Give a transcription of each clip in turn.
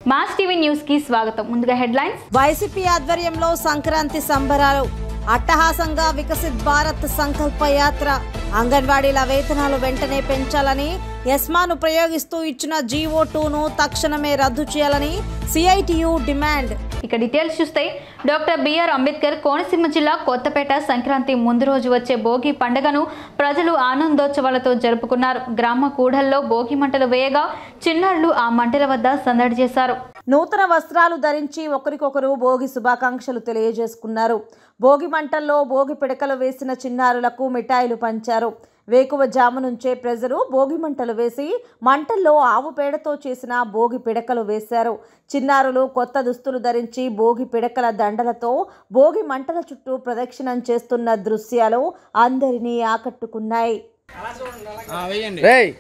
Mass TV news కి స్వాగతం ముందుగా హెడ్లైన్స్ వైసీపీ ఆధ్వర్యంలో సంక్రాంతి సంబరాలు అట్టహాసంగా వికసిత్ భారత్ సంకల్ప యాత్ర అంగన్వాడీల వేతనాలు వెంటనే పెంచాలని ఎస్మాను ప్రయోగిస్తూ ఇచ్చిన జీవో టూను తక్షణమే రద్దు చేయాలని సిఐటియు డిమాండ్ ఇక డీటెయిల్స్ చూస్తే డాక్టర్ బిఆర్ అంబేద్కర్ కోనసీమ జిల్లా కొత్తపేట సంక్రాంతి ముందు రోజు వచ్చే భోగి పండుగను ప్రజలు ఆనందోత్సవాలతో జరుపుకున్నారు గ్రామ కూడల్లో భోగి మంటలు వేయగా చిన్నారులు ఆ మంటల వద్ద సందడి చేశారు నూతన వస్త్రాలు ధరించి ఒకరికొకరు భోగి శుభాకాంక్షలు తెలియజేసుకున్నారు భోగి మంటల్లో భోగి పిడకలు వేసిన చిన్నారులకు మిఠాయిలు పంచారు వేకువ జాము నుంచే ప్రజలు భోగి మంటలు వేసి మంటల్లో ఆవు పేడతో చేసిన భోగి పిడకలు వేశారు చిన్నారులు కొత్త దుస్తులు ధరించి భోగి పిడకల దండలతో భోగి మంటల చుట్టూ ప్రదక్షిణం చేస్తున్న దృశ్యాలు అందరినీ ఆకట్టుకున్నాయి రేయ్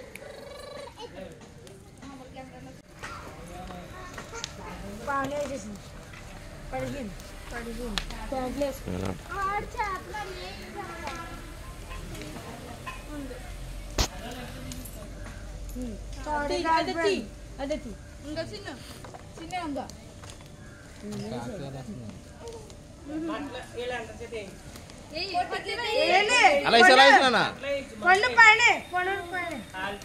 అలా ఇసు అలా ఇసు నాన్న పండు పైన పండు పైన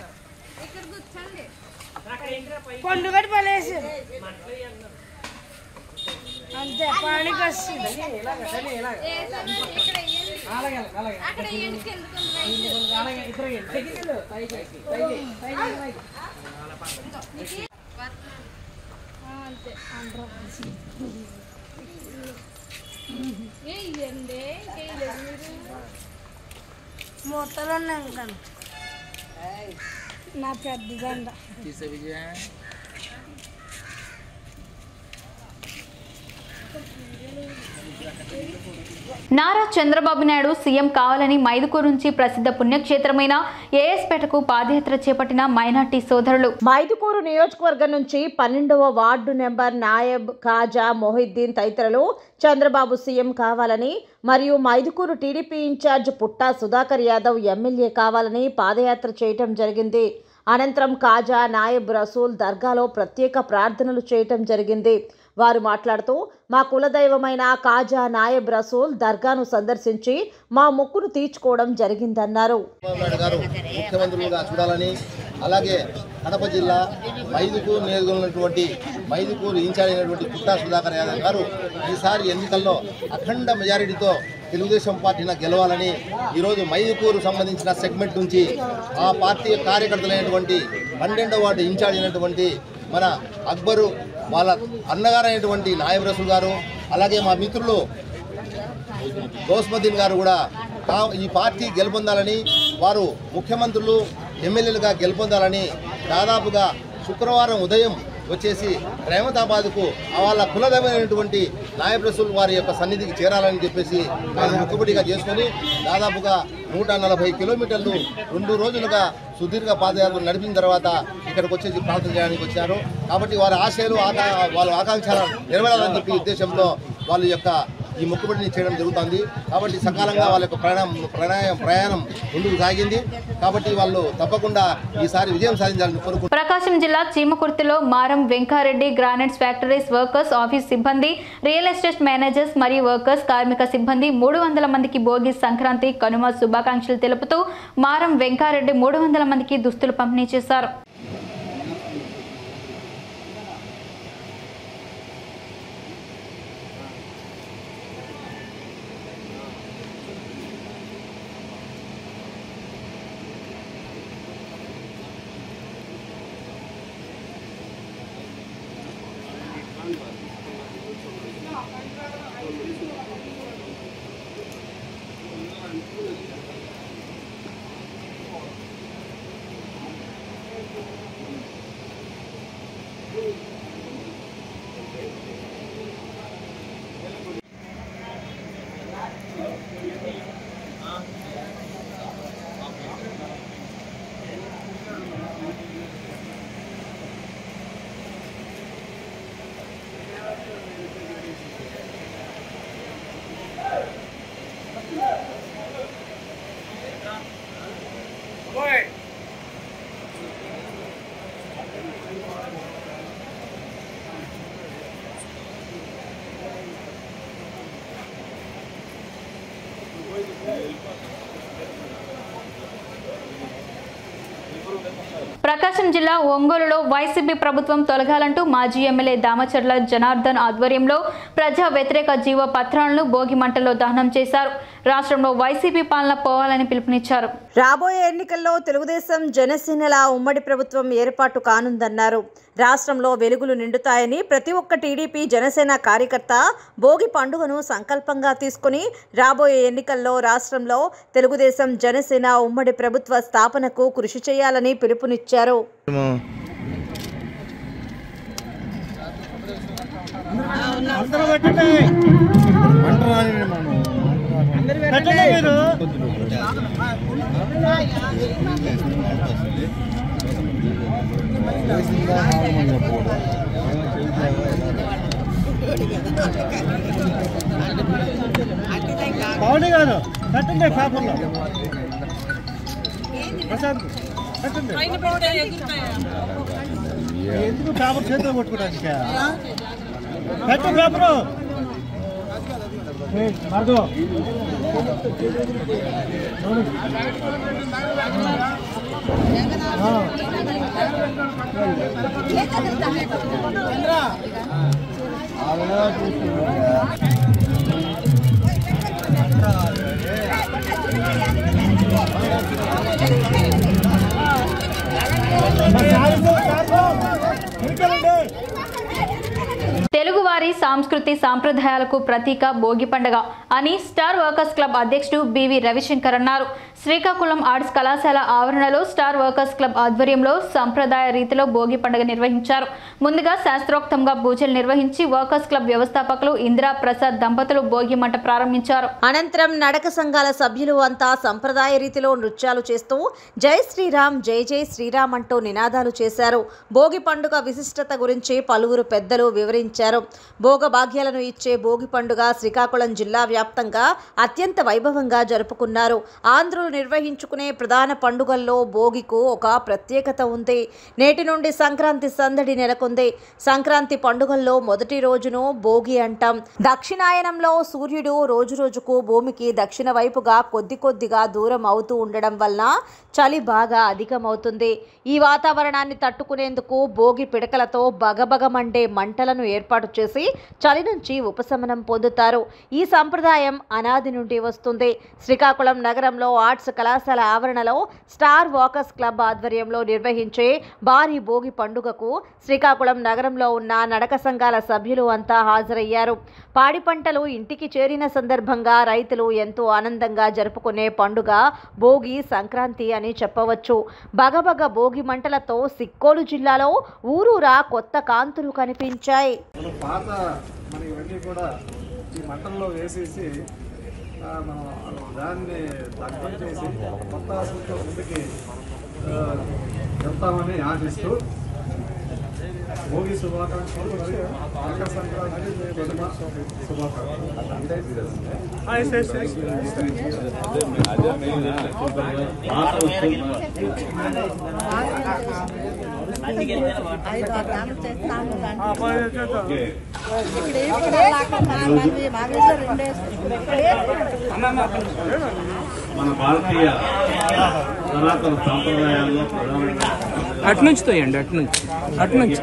పండు గడి పడేసి అంతే పానికి వస్తుంది మూతలు ఉన్నాయి ఇంకా నా పెద్ద దండ నారా చంద్రబాబు నాయుడు సీఎం కావాలని మైదుకూరు నుంచి ప్రసిద్ధ పుణ్యక్షేత్రమైన ఏఎస్పేటకు పాదయాత్ర చేపట్టిన మైనార్టీ సోదరులు మైదుకూరు నియోజకవర్గం నుంచి పన్నెండవ వార్డు నెంబర్ నాయబ్ కాజా మొహిద్దీన్ తదితరులు చంద్రబాబు సీఎం కావాలని మరియు Mydukur TDP incharge Putta Sudhakar Yadav MLA కావాలని పాదయాత్ర చేయటం జరిగింది అనంతరం కాజా నాయబ్ రసూల్ దర్గాలో ప్రత్యేక ప్రార్థనలు చేయటం జరిగింది వారు మాట్లాడుతూ మా కులదైవమైన కాజా నాయబ్ రసూల్ దర్గాను సందర్శించి మా మొక్కును తీర్చుకోవడం జరిగిందన్నారు చంద్రబాబు నాయుడు గారు ముఖ్యమంత్రులుగా చూడాలని అలాగే కడప జిల్లా మైదుకూరు నియోజకవర్గంలోటువంటి మైదుకూరు ఇన్ఛార్జ్ అయినటువంటి పుట్టా సుధాకర్ యాదవ్ గారు ఈసారి ఎన్నికల్లో అఖండ మెజారిటీతో తెలుగుదేశం పార్టీని గెలవాలని ఈరోజు మైదుకూరు సంబంధించిన సెగ్మెంట్ నుంచి ఆ పార్టీ కార్యకర్తలైనటువంటి పన్నెండవ వార్డు ఇన్ఛార్జ్ అయినటువంటి మన అక్బరు వాళ్ళ అన్నగారైనటువంటి నాయబ్ రసూల్ గారు అలాగే మా మిత్రులు గౌస్మద్దీన్ గారు కూడా కా- ఈ పార్టీ గెలుపొందాలని వారు ముఖ్యమంత్రులు ఎమ్మెల్యేలుగా గెలుపొందాలని దాదాపుగా శుక్రవారం ఉదయం వచ్చేసి రెహమతాబాద్కు వాళ్ళ కులదమైనటువంటి నాయబ్ రసూల్ వారి యొక్క సన్నిధికి చేరాలని చెప్పేసి ఆయన ముక్కుబడిగా చేసుకొని దాదాపుగా నూట నలభై కిలోమీటర్లు రెండు రోజులుగా సుదీర్ఘ పాదయాత్ర నడిపిన తర్వాత ఇక్కడికి వచ్చేసి ప్రార్థన చేయడానికి వచ్చారు కాబట్టి వారి ఆశయాలు ఆకా వాళ్ళ ఆకాంక్షలు నెరవేరాలని చెప్పి ఉద్దేశంతో వాళ్ళ యొక్క ఈ మొక్కుబడిని చేయడం జరుగుతుంది కాబట్టి సకాలంగా వాళ్ళ యొక్క ప్రయాణం ప్రయాణం ప్రయాణం ముందుకు సాగింది కాబట్టి వాళ్ళు తప్పకుండా ఈసారి విజయం సాధించాలని కోరుకుంటున్నారు ప్రకాశం జిల్లా చీమకుర్తిలో Maram Venkareddy granites factories workers office సిబ్బంది రియల్ ఎస్టేట్ మేనేజర్స్ మరియు వర్కర్స్ కార్మిక సిబ్బంది మూడు వందల మందికి భోగి సంక్రాంతి కనుమ శుభాకాంక్షలు తెలుపుతూ మారం వెంకారెడ్డి మూడు వందల మందికి దుస్తులు పంపిణీ చేశారు ప్రకాశం జిల్లా ఒంగోలులో వైసీపీ ప్రభుత్వం తొలగాలంటూ మాజీ ఎమ్మెల్యే దామచర్ల జనార్దన్ ఆధ్వర్యంలో ప్రజా వ్యతిరేక జీవ పత్రాలను భోగి మంటల్లో దహనం చేశారు రాష్ట్రంలో వైసీపీ పాలన పోవాలని పిలుపునిచ్చారు రాబోయే ఎన్నికల్లో తెలుగుదేశం జనసేనల ఉమ్మడి ప్రభుత్వం ఏర్పాటు కానుందన్నారు రాష్ట్రంలో వెలుగులు నిండుతాయని ప్రతి ఒక్క టీడీపీ జనసేన కార్యకర్త భోగి పండుగను సంకల్పంగా తీసుకుని రాబోయే ఎన్నికల్లో రాష్ట్రంలో తెలుగుదేశం జనసేన ఉమ్మడి ప్రభుత్వ స్థాపనకు కృషి చేయాలని పిలుపునిచ్చారు పౌడి కాదు కట్టండి పేపర్లో ప్రశాంత్ కట్టండి ఎందుకు పేపర్ చేతిలో కొట్టుకోవడానికి కట్టు పేపరు మార్గో తెలుగువారి సంస్కృతి సాంప్రదాయాలకు ప్రతీక భోగి పండుగ అని స్టార్ వర్కర్స్ క్లబ్ అధ్యక్షుడు బివి రవిశంకర్ అన్నారు శ్రీకాకుళం ఆర్ట్స్ కళాశాల ఆవరణలో స్టార్ వర్కర్స్ క్లబ్ ఆధ్వర్యంలో సంప్రదాయ రీతిలో భోగి పండుగ నిర్వహించారు ముందుగా శాస్త్రోక్తంగా పూజలు నిర్వహించి వర్కర్స్ క్లబ్ వ్యవస్థాపకులు ఇందిరా ప్రసాద్ దంపతులు భోగి మంట ప్రారంభించారు అనంతరం నడక సంఘాల సభ్యులు అంతా సంప్రదాయ రీతిలో నృత్యాలు చేస్తూ జై శ్రీరామ్ జై జై శ్రీరామ్ అంటూ నినాదాలు చేశారు భోగి పండుగ విశిష్టత గురించి పలువురు పెద్దలు వివరించారు భోగ భాగ్యాలను ఇచ్చే భోగి పండుగ శ్రీకాకుళం జిల్లా వ్యాప్తంగా అత్యంత వైభవంగా జరుపుకున్నారు ఆంధ్రులు నిర్వహించుకునే ప్రధాన పండుగల్లో భోగికు ఒక ప్రత్యేకత ఉంది నేటి నుండి సంక్రాంతి సందడి నెలకొంది సంక్రాంతి పండుగల్లో మొదటి రోజును భోగి అంటాం దక్షిణాయనంలో సూర్యుడు రోజు రోజుకు భూమికి దక్షిణ వైపుగా కొద్ది కొద్దిగా దూరం అవుతూ ఉండడం వలన చలి బాగా అధికమవుతుంది ఈ వాతావరణాన్ని తట్టుకునేందుకు భోగి పిడకలతో బగబగమండే మంటలను ఏర్పాటు చేసి చలి నుంచి ఉపశమనం పొందుతారు ఈ సంప్రదాయం అనాది నుండి వస్తుంది శ్రీకాకుళం నగరంలో ఆర్ట్స్ కళాశాల ఆవరణలో స్టార్ వాకర్స్ క్లబ్ ఆధ్వర్యంలో నిర్వహించే భారీ భోగి పండుగకు శ్రీకాకుళం నగరంలో ఉన్న నడక సంఘాల సభ్యులు అంతా హాజరయ్యారు పాడి పంటలు ఇంటికి చేరిన సందర్భంగా రైతులు ఎంతో ఆనందంగా జరుపుకునే పండుగ భోగి సంక్రాంతి అని చెప్పవచ్చు బగబగ భోగి మంటలతో సిక్కోలు జిల్లాలో ఊరూరా కొత్త కాంతులు కనిపించాయి మనం పాత మన ఇవన్నీ కూడా ఈ మంటల్లో వేసేసి ఆ, మనం దాన్ని దగ్ధం చేసి కొత్త ఆశలతో ముందుకి ఆ, వెళ్తామని ఆశిస్తూ భోగి శుభాకాంక్షలు మరియు మకర సంక్రాంతి కనుమ మన భారతీయ సనాతన సాంప్రదాయాల్లో ప్రధానంగా అటు నుంచి తోయండి అటు నుంచి అటు నుంచి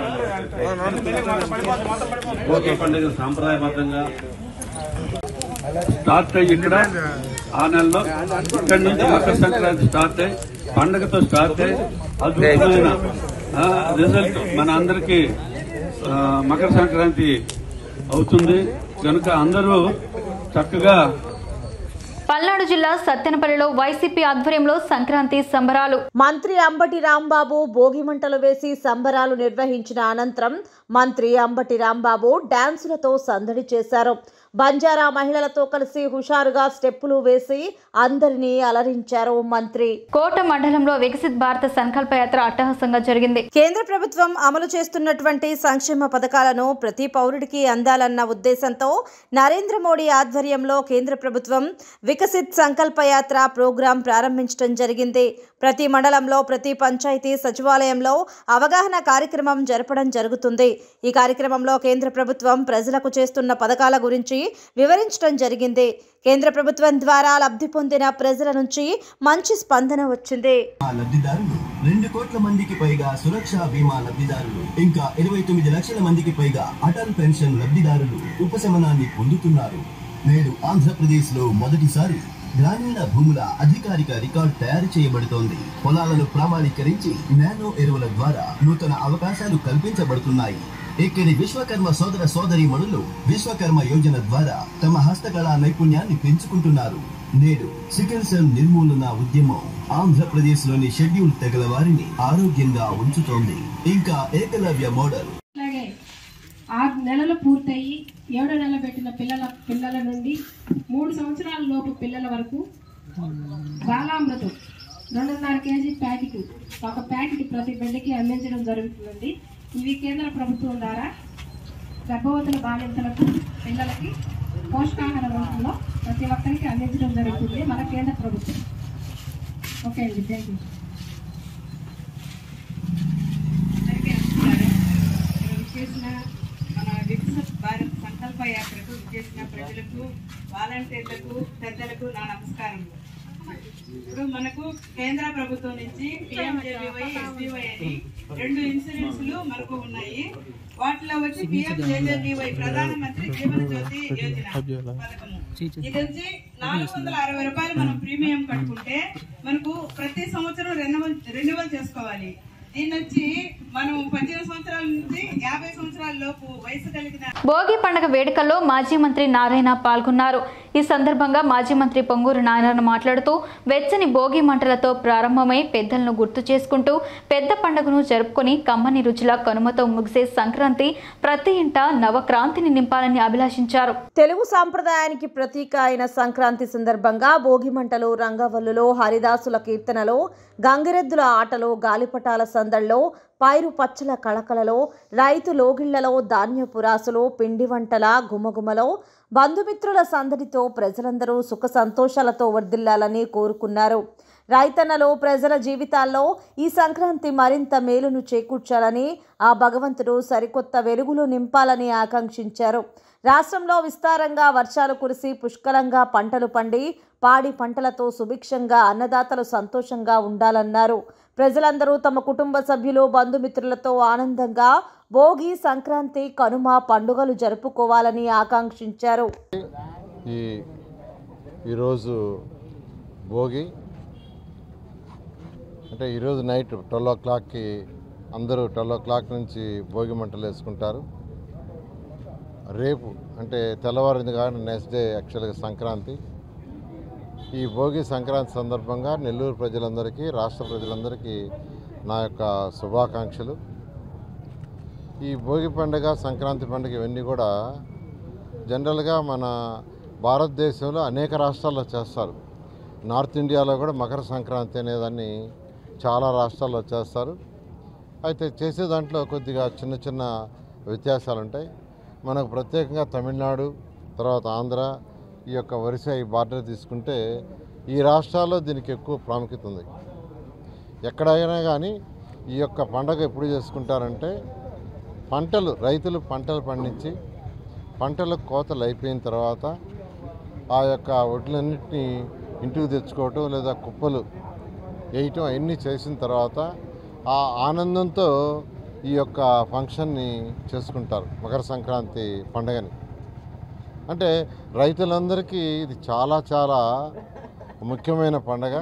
భోగి పండుగ సాంప్రదాయబద్ధంగా స్టార్ట్ అయ్యి ఇక్కడ ఆ నెలలో ఇక్కడి నుంచి మకర సంక్రాంతి స్టార్ట్ అయ్యి పండుగతో స్టార్ట్ అయ్యి అద్భుతమైన ఆ, రిజల్ట్ మన అందరికీ ఆ, మకర సంక్రాంతి అవుతుంది కనుక అందరూ చక్కగా పల్నాడు జిల్లా సత్తెనపల్లిలో వైసీపీ ఆధ్వర్యంలో సంక్రాంతి సంబరాలు మంత్రి అంబటి రాంబాబు భోగి మంటలు వేసి సంబరాలు నిర్వహించిన అనంతరం మంత్రి అంబటి రాంబాబు డాన్సులతో సందడి చేశారు బంజారా మహిళలతో కలిసి హుషారుగా స్టెప్పులు వేసి అందరినీ అలరించారు మంత్రి కోట మండలంలో వికసిత్ భారత సంకల్ప యాత్ర అట్టహాసంగా జరిగింది కేంద్ర ప్రభుత్వం అమలు చేస్తున్నటువంటి సంక్షేమ పథకాలను ప్రతి పౌరుడికి అందాలన్న ఉద్దేశంతో నరేంద్ర మోడీ ఆధ్వర్యంలో కేంద్ర ప్రభుత్వం వికసిత్ సంకల్ప యాత్ర ప్రోగ్రాం ప్రారంభించడం జరిగింది ప్రతి మండలంలో ప్రతి పంచాయతీ సచివాలయంలో అవగాహన కార్యక్రమం జరపడం జరుగుతుంది ఈ కార్యక్రమంలో కేంద్ర ప్రభుత్వం ప్రజలకు చేస్తున్న పథకాల గురించి వివరించడం జరిగింది కేంద్ర ప్రభుత్వం ద్వారా లబ్ధి పొందిన ప్రజల నుంచి మంచి స్పందన వచ్చింది ఆ లబ్ధిదారులు రెండు కోట్ల మందికి పైగా సురక్షా బీమా లబ్ధిదారులు ఇంకా ఇరవై తొమ్మిది లక్షల మందికి పైగా అటల్ పెన్షన్ లబ్ధిదారులు ఉపశమనాన్ని పొందుతున్నారు నేడు ఆంధ్రప్రదేశ్ లో మొదటిసారి గ్రామీణ భూముల అధికారిక రికార్డ్ తయారు చేయబడుతోంది పొలాలను ప్రామాణీకరించి నానో ఎరువుల ద్వారా నూతన అవకాశాలు కల్పించబడుతున్నాయి ఇక్కడి విశ్వకర్మ సోదర సోదరి మనులు విశ్వకర్మ యోజన ద్వారా తమ హస్తకళా నైపుణ్యాన్ని పెంచుకుంటున్నారు నేడు సికిల్ సెల్ నిర్మూలన ఉద్యమం ఆంధ్రప్రదేశ్ లోని షెడ్యూల్ తెగల వారిని ఆరోగ్యంగా ఉంచుతోంది ఇంకా ఏకలవ్య మోడల్ అలాగే ఆరు నెలలు పూర్తయి ఏడో నెల పెట్టిన పిల్లల పిల్లల నుండి మూడు సంవత్సరాల లోపు పిల్లల వరకు బాలామృతం రెండున్నర కేజీ ప్యాకెట్ ఒక ప్యాకెట్ ప్రతి బిడ్డకి అందించడం జరుగుతుందండి ఇవి కేంద్ర ప్రభుత్వం ద్వారా గర్భవతుల బాలింతలకు పిల్లలకి పోషకాహార రూపంలో ప్రతి ఒక్కరికి అందించడం జరుగుతుంది మన కేంద్ర ప్రభుత్వం ఓకే అండి థ్యాంక్ యూ విచ్చేసిన మన వికసిత భారత్ సంకల్ప యాత్రకు విచ్చేసిన ప్రజలకు వాలంటీర్లకు పెద్దలకు నా నమస్కారం ఇప్పుడు మనకు కేంద్ర ప్రభుత్వం నుంచి పిఎంజేవై ఎస్బీవై అని రెండు ఇన్సూరెన్స్లు మనకు ఉన్నాయి వాటిలో వచ్చి పిఎంజేజేబీవై ప్రధానమంత్రి జీవన జ్యోతి యోజన పథకము ఇది వచ్చి నాలుగు వందల అరవై రూపాయలు మనం ప్రీమియం కట్టుకుంటే మనకు ప్రతి సంవత్సరం రెన్యువల్ రెన్యువల్ చేసుకోవాలి దీన్ని వచ్చి మనం పద్దెనిమిది సంవత్సరాల నుంచి యాభై సంవత్సరాల లోపు వయసు కలిగిన భోగి పండుగ వేడుకల్లో మాజీ మంత్రి నారాయణ పాల్గొన్నారు ఈ సందర్భంగా మాజీ మంత్రి పొంగూరు నారాయణ మాట్లాడుతూ వెచ్చని భోగి మంటలతో ప్రారంభమై పెద్దలను గుర్తు చేసుకుంటూ పెద్ద పండుగను జరుపుకొని కమ్మని రుచుల కనుమతో ముగిసే సంక్రాంతి ప్రతి ఇంట నవక్రాంతిని నింపాలని అభిలాషించారు తెలుగు సాంప్రదాయానికి ప్రతీక అయిన సంక్రాంతి సందర్భంగా భోగిమంటలు రంగవల్లులో హరిదాసుల కీర్తనలో గంగిరెద్దుల ఆటలో గాలిపటాల సందళ్ళలో పైరు పచ్చల కళకళలో రైతు లోగిళ్లలో ధాన్యపు రాసులో పిండి వంటల గుమగుమలో బంధుమిత్రుల సందడితో ప్రజలందరూ సుఖ సంతోషాలతో వర్ధిల్లాలని కోరుకున్నారు రైతన్నలో ప్రజల జీవితాల్లో ఈ సంక్రాంతి మరింత మేలును చేకూర్చాలని ఆ భగవంతుడు సరికొత్త వెలుగులు నింపాలని ఆకాంక్షించారు రాష్ట్రంలో విస్తారంగా వర్షాలు కురిసి పుష్కలంగా పంటలు పండి పాడి పంటలతో సుభిక్షంగా అన్నదాతలు సంతోషంగా ఉండాలన్నారు ప్రజలందరూ తమ కుటుంబ సభ్యులు బంధుమిత్రులతో ఆనందంగా భోగి సంక్రాంతి కనుమ పండుగలు జరుపుకోవాలని ఆకాంక్షించారు ఈ ఈరోజు భోగి అంటే ఈరోజు నైట్ ట్వెల్వ్ ఓ క్లాక్కి అందరూ ట్వెల్వ్ ఓ క్లాక్ నుంచి భోగి మంటలు వేసుకుంటారు రేపు అంటే తెల్లవారింది కానీ నెక్స్ట్ డే యాక్చువల్గా సంక్రాంతి ఈ భోగి సంక్రాంతి సందర్భంగా నెల్లూరు ప్రజలందరికీ రాష్ట్ర ప్రజలందరికీ నా యొక్క శుభాకాంక్షలు ఈ భోగి పండుగ సంక్రాంతి పండుగ ఇవన్నీ కూడా జనరల్గా మన భారతదేశంలో అనేక రాష్ట్రాల్లో చేస్తారు నార్త్ ఇండియాలో కూడా మకర సంక్రాంతి అనేదాన్ని చాలా రాష్ట్రాల్లో చేస్తారు అయితే చేసే దాంట్లో కొద్దిగా చిన్న చిన్న వ్యత్యాసాలు ఉంటాయి మనకు ప్రత్యేకంగా తమిళనాడు తర్వాత ఆంధ్ర ఈ యొక్క వరుస ఈ బార్డర్ తీసుకుంటే ఈ రాష్ట్రాల్లో దీనికి ఎక్కువ ప్రాముఖ్యత ఉంది ఎక్కడైనా కానీ ఈ యొక్క పండగ ఎప్పుడు చేసుకుంటారంటే పంటలు రైతులు పంటలు పండించి పంటల కోతలు అయిపోయిన తర్వాత ఆ యొక్క వడ్లన్నింటినీ ఇంటికి తెచ్చుకోవటం లేదా కుప్పలు వేయటం అవన్నీ చేసిన తర్వాత ఆ ఆనందంతో ఈ యొక్క ఫంక్షన్ని చేసుకుంటారు మకర సంక్రాంతి పండుగని అంటే రైతులందరికీ ఇది చాలా చాలా ముఖ్యమైన పండగ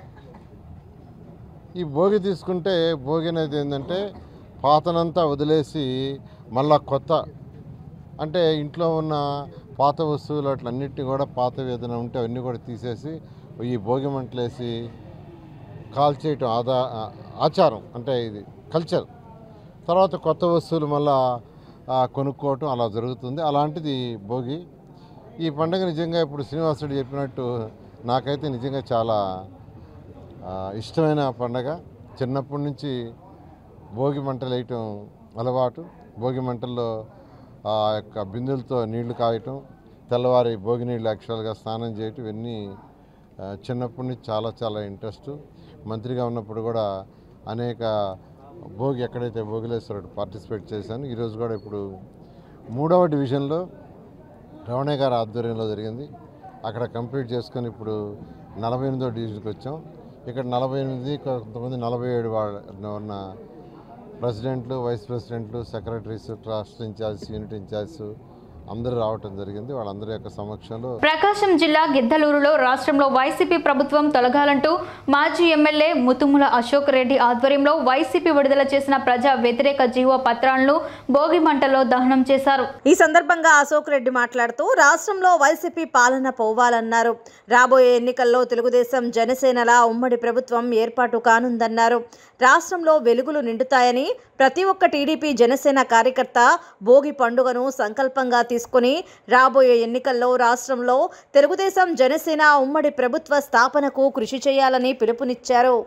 ఈ భోగి తీసుకుంటే భోగి అనేది ఏంటంటే పాతనంతా వదిలేసి మళ్ళా కొత్త అంటే ఇంట్లో ఉన్న పాత వస్తువులు అట్లన్నిటిని కూడా పాత ఏదైనా ఉంటే అవన్నీ కూడా తీసేసి ఈ భోగి మంటలేసి కాల్చేయటం ఆదా ఆచారం అంటే ఇది కల్చర్ తర్వాత కొత్త వస్తువులు మళ్ళా ఆ, కొనుక్కోవటం అలా జరుగుతుంది అలాంటిది భోగి ఈ పండుగ నిజంగా ఇప్పుడు శ్రీనివాసుడు చెప్పినట్టు నాకైతే నిజంగా చాలా ఆ, ఇష్టమైన పండగ చిన్నప్పటి నుంచి భోగి మంటలు వేయటం అలవాటు భోగి మంటల్లో ఆ యొక్క బిందులతో నీళ్లు కాయటం తెల్లవారి భోగి నీళ్ళు యాక్చువల్గా స్నానం చేయటం ఇవన్నీ ఆ, చిన్నప్పటి నుంచి చాలా చాలా ఇంట్రెస్ట్ మంత్రిగా ఉన్నప్పుడు కూడా అనేక భోగి ఎక్కడైతే భోగిలేశ్వరుడు పార్టిసిపేట్ చేశాను ఈరోజు కూడా ఇప్పుడు మూడవ డివిజన్లో రమణయ్య గారి ఆధ్వర్యంలో జరిగింది అక్కడ కంప్లీట్ చేసుకొని ఇప్పుడు నలభై ఎనిమిదో డివిజన్కి వచ్చాం ఇక్కడ నలభై ఎనిమిది కొంతమంది నలభై ఏడు వాళ్ళ ఉన్న ప్రెసిడెంట్లు వైస్ ప్రెసిడెంట్లు secretaries trust incharge unit incharge అందరూ రావటం జరిగింది వాళ్ళందరి యొక్క సమక్షంలో ప్రకాశం జిల్లా గిద్దలూరులో రాష్ట్రంలో వైసీపీ ప్రభుత్వం తొలగాలంటూ మాజీ ఎమ్మెల్యే ముతుముల అశోక్ రెడ్డి ఆధ్వర్యంలో వైసీపీ విడుదల చేసిన ప్రజా వ్యతిరేక జీవో పత్రాలను భోగి మంటల్లో దహనం చేశారు ఈ సందర్భంగా అశోక్ రెడ్డి మాట్లాడుతూ రాష్ట్రంలో వైసీపీ పాలన పోవాలన్నారు రాబోయే ఎన్నికల్లో తెలుగుదేశం జనసేనల ఉమ్మడి ప్రభుత్వం ఏర్పాటు కానుందన్నారు రాష్ట్రంలో వెలుగులు నిండుతాయని ప్రతి ఒక్క టీడీపీ జనసేన కార్యకర్త భోగి పండుగను సంకల్పంగా తీసుకుని రాబోయే ఎన్నికల్లో రాష్ట్రంలో తెలుగుదేశం జనసేన ఉమ్మడి ప్రభుత్వ స్థాపనకు కృషి చేయాలని పిలుపునిచ్చారు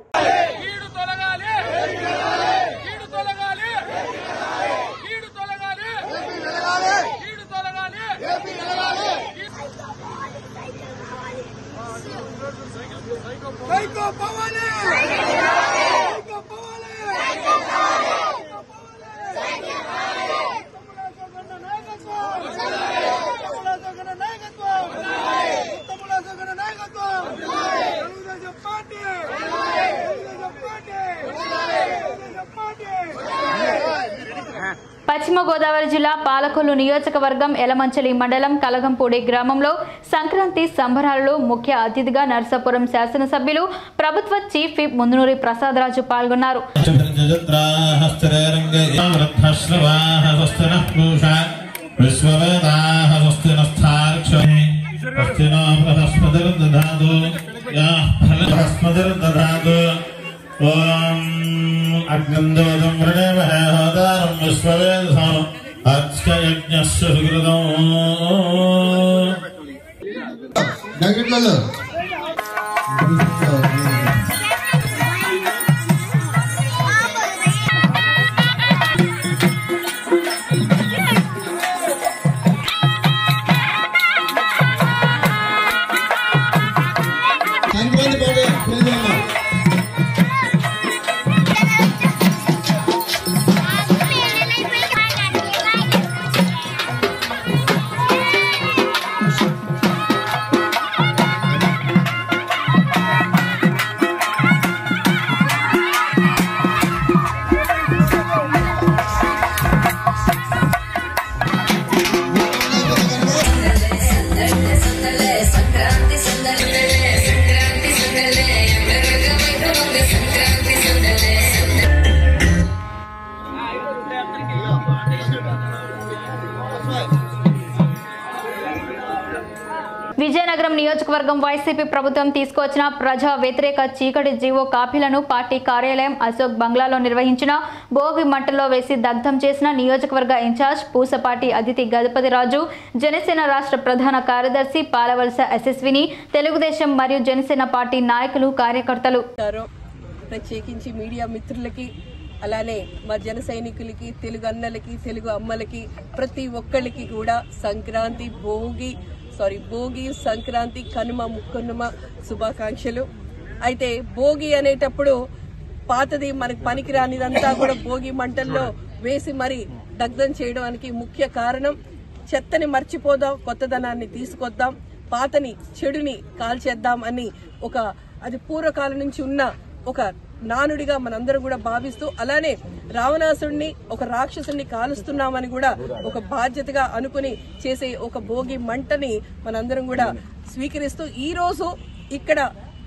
పశ్చిమ గోదావరి జిల్లా పాలకొల్లు నియోజకవర్గం ఎలమంచలి మండలం కలగంపూడి గ్రామంలో సంక్రాంతి సంబరాలలో ముఖ్య అతిథిగా నర్సాపురం శాసనసభ్యులు ప్రభుత్వ చీఫ్ విప్ ముందునూరి ప్రసాదరాజు పాల్గొన్నారు విశ్వవేదాః స్వస్తి నస్థార్క్షమే స్వస్తి నో బృహస్పతిర్దధాతు యాః ఫలస్పతిర్దధాతు ఓం అగ్నందోదం వృణేమహే హోదారం విశ్వవేదసం అత్యయజ్ఞస్య సుకృతం జాకెట్లలో సంక్రాంతి పాట చేద్దామా? విజయనగరం నియోజకవర్గం వైసీపీ ప్రభుత్వం తీసుకొచ్చిన ప్రజా వ్యతిరేక చీకటి జీవో కాపీలను పార్టీ కార్యాలయం అశోక్ బంగ్లాలో నిర్వహించిన భోగి మంటల్లో వేసి దగ్ధం చేసిన నియోజకవర్గ ఇన్ఛార్జ్ పూసపాటి అదితి గజపతి రాజు జనసేన రాష్ట్ర ప్రధాన కార్యదర్శి పాలవలస ఎస్ఎస్విని తెలుగుదేశం మరియు జనసేన పార్టీ నాయకులు కార్యకర్తలు ఉంటారో ప్రత్యేకించి మీడియా మిత్రులకి అలానే మా జన సైనికులకి తెలుగు అన్నలకి తెలుగు అమ్మలకి ప్రతి ఒక్కళ్ళకి కూడా సంక్రాంతి భోగి సారీ భోగి సంక్రాంతి కనుమ ముక్కనుమ శుభాకాంక్షలు అయితే భోగి అనేటప్పుడు పాతది మనకి పనికిరానిదంతా కూడా భోగి మంటల్లో వేసి మరి దగ్ధం చేయడానికి ముఖ్య కారణం చెత్తని మర్చిపోదాం కొత్తదనాన్ని తీసుకొద్దాం పాతని చెడుని కాల్చేద్దాం అని ఒక అది పూర్వకాలం నుంచి ఉన్న ఒక నానుడిగా మనందరం కూడా భావిస్తూ అలానే రావణాసుడిని ఒక రాక్షసుని కాలుస్తున్నామని కూడా ఒక బాధ్యతగా అనుకుని చేసే ఒక భోగి మంటని మనందరం కూడా స్వీకరిస్తూ ఈ రోజు ఇక్కడ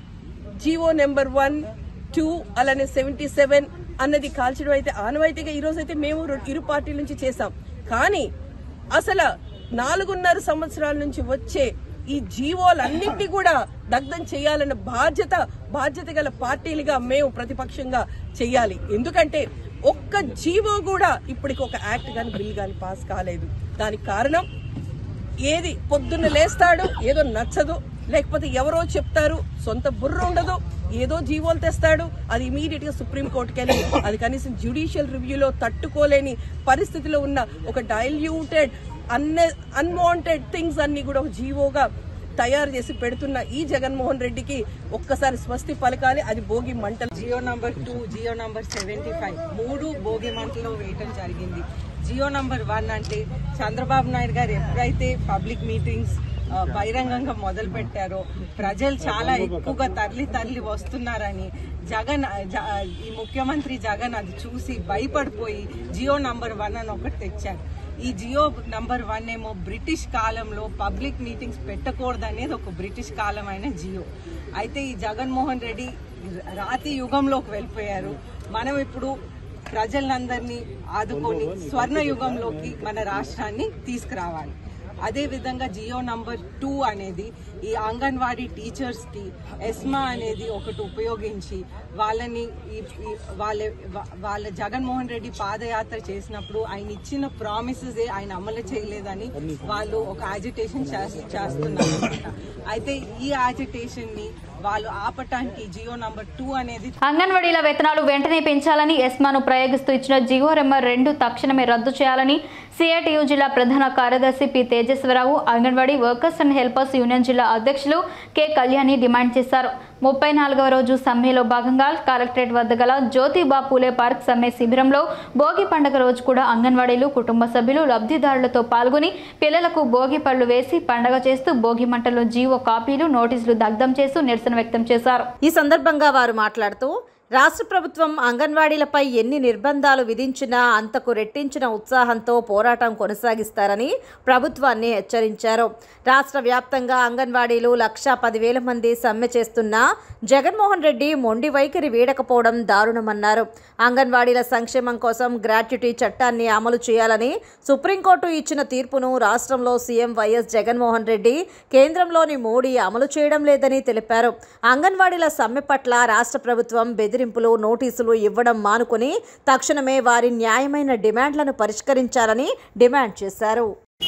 జీవో నెంబర్ వన్ టూ అలానే సెవెంటీ సెవెన్ అన్నది కాల్చడం అయితే ఆనవాయితీగా ఈ రోజు అయితే మేము రె- ఇరు పార్టీల నుంచి చేశాం కానీ అసలు నాలుగున్నర సంవత్సరాల నుంచి వచ్చే ఈ జీవోలన్నింటినీ కూడా దగ్ధం చేయాలన్న బాధ్యత బాధ్యత గల పార్టీలుగా మేము ప్రతిపక్షంగా చెయ్యాలి ఎందుకంటే ఒక్క జీవో కూడా ఇప్పటికి ఒక యాక్ట్ గాని బిల్ గాని పాస్ కాలేదు దానికి కారణం ఏది పొద్దున్న లేస్తాడు ఏదో నచ్చదు లేకపోతే ఎవరో చెప్తారు సొంత బుర్ర ఉండదు ఏదో జీవోలు తెస్తాడు అది ఇమీడియట్ గా సుప్రీం కోర్టుకి వెళ్ళి అది కనీసం జ్యుడిషియల్ రివ్యూలో తట్టుకోలేని పరిస్థితిలో ఉన్న ఒక డైల్యూటెడ్ అన్న అన్వాంటెడ్ థింగ్స్ అన్ని కూడా ఒక జీవోగా తయారు చేసి పెడుతున్న ఈ జగన్మోహన్ రెడ్డికి ఒక్కసారి స్వస్తి పలకాలి అది భోగి మంటలు GO number two GO number seventy five మూడు భోగి మంటలో వేయటం జరిగింది జియో నంబర్ వన్ అంటే చంద్రబాబు నాయుడు గారు ఎప్పుడైతే పబ్లిక్ మీటింగ్స్ ఆ, బహిరంగంగా మొదలు పెట్టారో ప్రజలు చాలా ఎక్కువగా తరలి తరలి వస్తున్నారని జగన్ జ- ఈ ముఖ్యమంత్రి జగన్ అది చూసి భయపడిపోయి జియో నంబర్ వన్ అని ఒకటి తెచ్చారు ఈ జియో నంబర్ వన్ ఏమో బ్రిటిష్ కాలంలో పబ్లిక్ మీటింగ్స్ పెట్టకూడదు అనేది ఒక బ్రిటిష్ కాలమైన జియో అయితే ఈ జగన్మోహన్ రెడ్డి రాతి యుగంలోకి వెళ్ళిపోయారు మనం ఇప్పుడు ప్రజలందరినీ ఆదుకొని స్వర్ణ యుగంలోకి మన రాష్ట్రాన్ని తీసుకురావాలి అదే విధంగా జియో నంబర్ టూ అనేది ఈ అంగన్వాడీ టీచర్స్ కి ఎస్మా అనేది ఒకటి ఉపయోగించి వాళ్ళని ఈ ఈ- వాళ్ళ వా- వాళ్ళ జగన్మోహన్ రెడ్డి పాదయాత్ర చేసినప్పుడు ఆయన ఇచ్చిన ప్రామిసెస్ ఆయన అమలు చేయలేదని వాళ్ళు ఒక యాజిటేషన్ చేస్తున్నారు అయితే ఈ యాజిటేషన్ ని వాళ్ళు ఆపటానికి జియో నంబర్ టూ అనేది అంగన్వాడీల వేతనాలు వెంటనే పెంచాలని ఎస్మాను ప్రయోగిస్తూ ఇచ్చిన జియో నెంబర్ రెండు తక్షణమే రద్దు చేయాలని సిఐటియు జిల్లా ప్రధాన కార్యదర్శి P Tejeswararao anganwadi workers and helpers union జిల్లా అధ్యక్షులు కె కళ్యాణి డిమాండ్ చేశారు ముప్పై నాలుగవ రోజు సమ్మెలో భాగంగా కలెక్టరేట్ వద్ద గల జ్యోతిబా పూలే పార్క్ సమ్మె శిబిరంలో భోగి పండుగ రోజు కూడా అంగన్వాడీలు కుటుంబ సభ్యులు లబ్ధిదారులతో పాల్గొని పిల్లలకు భోగి పళ్ళు వేసి పండగ చేస్తూ భోగి మంటల్లో జీవో కాపీలు నోటీసులు దగ్ధం చేస్తూ నిరసన వ్యక్తం చేశారు ఈ సందర్భంగా వారు మాట్లాడుతూ రాష్ట్ర ప్రభుత్వం అంగన్వాడీలపై ఎన్ని నిర్బంధాలు విధించినా అంతకు రెట్టించిన ఉత్సాహంతో పోరాటం కొనసాగిస్తారని ప్రభుత్వాన్ని హెచ్చరించారు రాష్ట్ర వ్యాప్తంగా అంగన్వాడీలు లక్షా పదివేల మంది సమ్మె చేస్తున్నా జగన్మోహన్ రెడ్డి మొండి వైఖరి వీడకపోవడం దారుణమన్నారు అంగన్వాడీల సంక్షేమం కోసం గ్రాట్యుటీ చట్టాన్ని అమలు చేయాలని సుప్రీంకోర్టు ఇచ్చిన తీర్పును రాష్ట్రంలో సీఎం వైఎస్ జగన్మోహన్ రెడ్డి కేంద్రంలోని మోడీ అమలు చేయడం లేదని తెలిపారు అంగన్వాడీల సమ్మె పట్ల రాష్ట్ర ప్రభుత్వం బెదిరింపులు నోటీసులు ఇవ్వడం మానుకుని తక్షణమే వారి న్యాయమైన డిమాండ్లను పరిష్కరించాలని డిమాండ్ చేశారు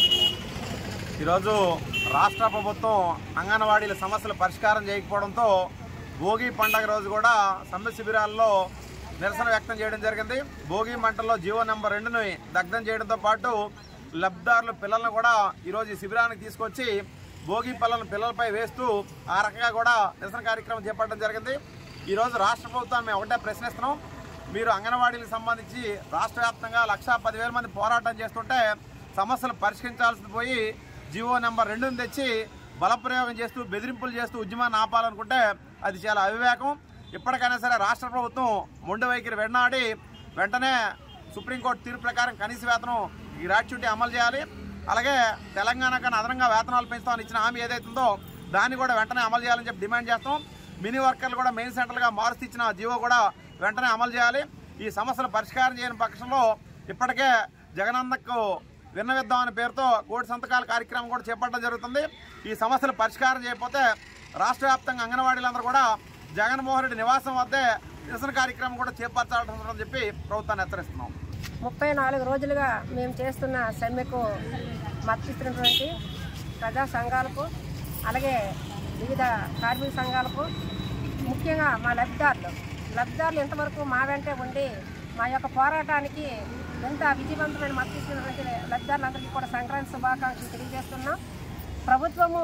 ఈరోజు రాష్ట్ర ప్రభుత్వం అంగన్వాడీల సమస్యలు పరిష్కారం చేయకపోవడంతో భోగి పండగ రోజు కూడా సమ్మె శిబిరాల్లో నిరసన వ్యక్తం చేయడం జరిగింది భోగి మంటల్లో జీవో నెంబర్ రెండుని దగ్ధం చేయడంతో పాటు లబ్ధిదారుల పిల్లలను కూడా ఈరోజు ఈ శిబిరానికి తీసుకొచ్చి భోగి పళ్ళను పిల్లలపై వేస్తూ ఆ రకంగా కూడా నిరసన కార్యక్రమం చేపట్టడం జరిగింది ఈరోజు రాష్ట్ర ప్రభుత్వాన్ని మేము ఒకటే ప్రశ్నిస్తున్నాం మీరు అంగన్వాడీలకు సంబంధించి రాష్ట్ర వ్యాప్తంగా లక్షా పదివేల మంది పోరాటం చేస్తుంటే సమస్యలు పరిష్కరించాల్సి పోయి జీవో నెంబర్ రెండుని తెచ్చి బలప్రయోగం చేస్తూ బెదిరింపులు చేస్తూ ఉద్యమాన్ని ఆపాలనుకుంటే అది చాలా అవివేకం ఇప్పటికైనా సరే రాష్ట్ర ప్రభుత్వం మొండి వైఖరి వెన్నాడి వెంటనే సుప్రీంకోర్టు తీర్పు ప్రకారం కనీస వేతనం ఈ గ్రాట్యుటీ అమలు చేయాలి అలాగే తెలంగాణ కన్నా అదనంగా వేతనాలు పెంచుతామని ఇచ్చిన హామీ ఏదైతే ఉందో దాన్ని కూడా వెంటనే అమలు చేయాలని చెప్పి డిమాండ్ చేస్తాం మినీ వర్కర్లు కూడా మెయిన్ సెంటర్గా మారుస్తూ ఇచ్చిన జీవో కూడా వెంటనే అమలు చేయాలి ఈ సమస్యలు పరిష్కారం చేయని పక్షంలో ఇప్పటికే జగనన్నకు విన్నవిద్దాం అనే పేరుతో కోటి సంతకాల కార్యక్రమం కూడా చేపట్టడం జరుగుతుంది ఈ సమస్యలు పరిష్కారం చేయకపోతే రాష్ట్ర వ్యాప్తంగా అంగన్వాడీలందరూ కూడా జగన్మోహన్ రెడ్డి నివాసం వద్దే నిరసన కార్యక్రమం కూడా చేపట్టాల్సి ఉంటుందని చెప్పి ప్రభుత్వాన్ని హెచ్చరిస్తున్నాం ముప్పై నాలుగు రోజులుగా మేము చేస్తున్న సమ్మెకు మద్దతిస్తున్నటువంటి ప్రజా సంఘాలకు అలాగే వివిధ కార్మిక సంఘాలకు ముఖ్యంగా మా లబ్ధిదారులు లబ్ధిదారులు ఇంతవరకు మా వెంటే ఉండి మా యొక్క పోరాటానికి ఎంత విజయవంతమైన మద్దతు ఇస్తున్నటువంటి లబ్ధిదారులందరికీ కూడా సంక్రాంతి శుభాకాంక్షలు తెలియజేస్తున్నాం ప్రభుత్వము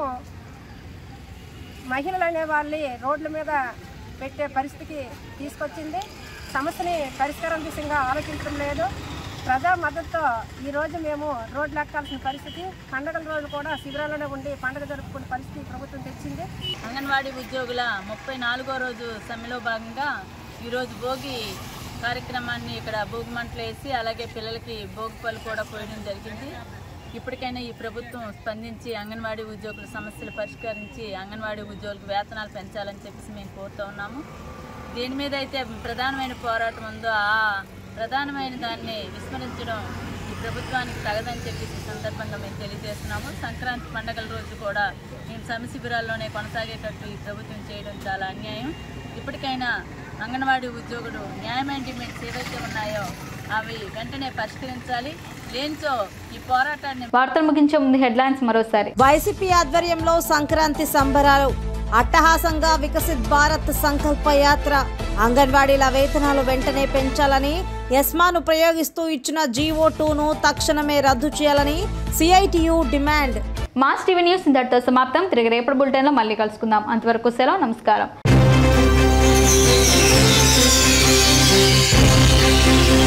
మహిళలు అనే వాళ్ళని రోడ్ల మీద పెట్టే పరిస్థితికి తీసుకొచ్చింది సమస్యని పరిష్కారం దిశగా ఆలోచించడం లేదు ప్రజా మద్దతుతో ఈరోజు మేము రోడ్లు ఎక్కాల్సిన పరిస్థితి పండగల రోజు కూడా శిబిరాల్లోనే ఉండి పండుగ జరుపుకునే పరిస్థితి ప్రభుత్వం తెచ్చింది అంగన్వాడీ ఉద్యోగుల ముప్పై నాలుగో రోజు సమ్మెలో భాగంగా ఈరోజు భోగి కార్యక్రమాన్ని ఇక్కడ భోగి మంటలు వేసి అలాగే పిల్లలకి భోగి పళ్ళు కూడా పోయడం జరిగింది ఇప్పటికైనా ఈ ప్రభుత్వం స్పందించి అంగన్వాడీ ఉద్యోగుల సమస్యలు పరిష్కరించి అంగన్వాడీ ఉద్యోగులకు వేతనాలు పెంచాలని చెప్పేసి మేము కోరుతూ ఉన్నాము దేని మీద అయితే ప్రధానమైన పోరాటం ఉందో ఆ ప్రధానమైన దాన్ని విస్మరించడం ఈ ప్రభుత్వానికి తగదని చెప్పేసి ఈ సందర్భంగా మేము తెలియజేస్తున్నాము సంక్రాంతి పండగల రోజు కూడా మేము సమ్మె శిబిరాల్లోనే కొనసాగేటట్టు ఈ ప్రభుత్వం చేయడం చాలా అన్యాయం ఇప్పటికైనా అంగన్వాడీ ఉద్యోగులు న్యాయమైన డిమాండ్స్ ఏవైతే ఉన్నాయో అవి వెంటనే పరిష్కరించాలి లేనిచో ఈ పోరాటాన్ని వార్తలు ముగించే ముందు హెడ్లైన్స్ మరోసారి వైసీపీ ఆధ్వర్యంలో సంక్రాంతి సంబరాలు అట్టహాసంగా వికసిత్ భారత్ సంకల్ప యాత్ర అంగన్వాడీల వేతనాలు వెంటనే పెంచాలని ఎస్మాను ప్రయోగిస్తూ ఇచ్చిన జీవో టూను తక్షణమే రద్దు చేయాలని CITU demand Mass TV news ఇంతటితో సమాప్తం తిరిగి రేపటి బులెటిన్లో మళ్ళీ కలుసుకుందాం అంతవరకు సెలవు నమస్కారం